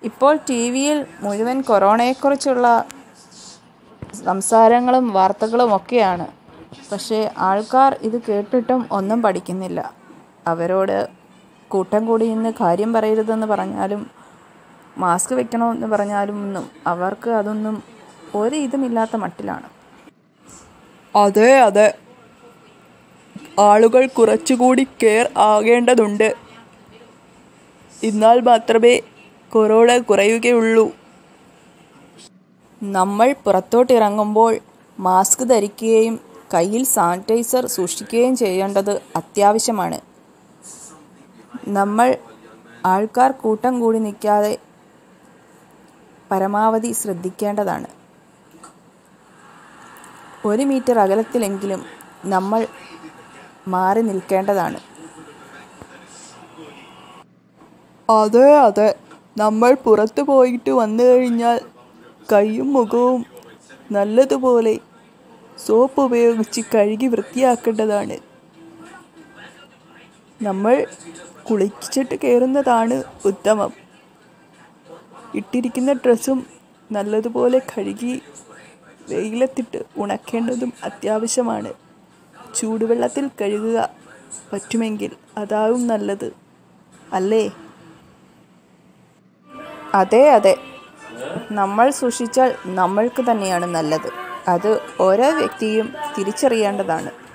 ഇപ്പോൾ ടി വിയിൽ മുഴുവൻ കൊറോണയെക്കുറിച്ചുള്ള സംസാരങ്ങളും വാർത്തകളും ഒക്കെയാണ് പക്ഷേ ആൾക്കാർ ഇത് കേട്ടിട്ടും ഒന്നും പഠിക്കുന്നില്ല അവരോട് കൂട്ടം കൂടി നിന്ന് കാര്യം പറയരുതെന്ന് പറഞ്ഞാലും മാസ്ക് വെക്കണമെന്ന് പറഞ്ഞാലും ഒന്നും അവർക്ക് അതൊന്നും ഒരു ഇതുമില്ലാത്ത മട്ടിലാണ് അതെ അതെ ആളുകൾ കുറച്ചുകൂടി കെയർ ആകേണ്ടതുണ്ട് എന്നാൽ മാത്രമേ കൊറോണ കുറയുകയുള്ളൂ നമ്മൾ പുറത്തോട്ടിറങ്ങുമ്പോൾ മാസ്ക് ധരിക്കുകയും കയ്യിൽ സാനിറ്റൈസർ സൂക്ഷിക്കുകയും ചെയ്യേണ്ടത് അത്യാവശ്യമാണ് നമ്മൾ ആൾക്കാർ കൂട്ടം കൂടി നിൽക്കാതെ പരമാവധി ശ്രദ്ധിക്കേണ്ടതാണ് ഒരു മീറ്റർ അകലത്തിലെങ്കിലും നമ്മൾ മാറി നിൽക്കേണ്ടതാണ് അതെ അതെ നമ്മൾ പുറത്തു പോയിട്ട് വന്നു കഴിഞ്ഞാൽ കൈയും മുഖവും നല്ലതുപോലെ സോപ്പ് ഉപയോഗിച്ച് കഴുകി വൃത്തിയാക്കേണ്ടതാണ് നമ്മൾ കുളിച്ചിട്ട് കയറുന്നതാണ് ഉത്തമം ഇട്ടിരിക്കുന്ന ഡ്രസ്സും നല്ലതുപോലെ കഴുകി വെയിലത്തിട്ട് ഉണക്കേണ്ടതും അത്യാവശ്യമാണ് ചൂടുവെള്ളത്തിൽ കഴുകുക പറ്റുമെങ്കിൽ അതാവും നല്ലത് അല്ലേ അതെ അതെ നമ്മൾ സൂക്ഷിച്ചാൽ നമ്മൾക്ക് തന്നെയാണ് നല്ലത് അത് ഓരോ വ്യക്തിയും തിരിച്ചറിയേണ്ടതാണ്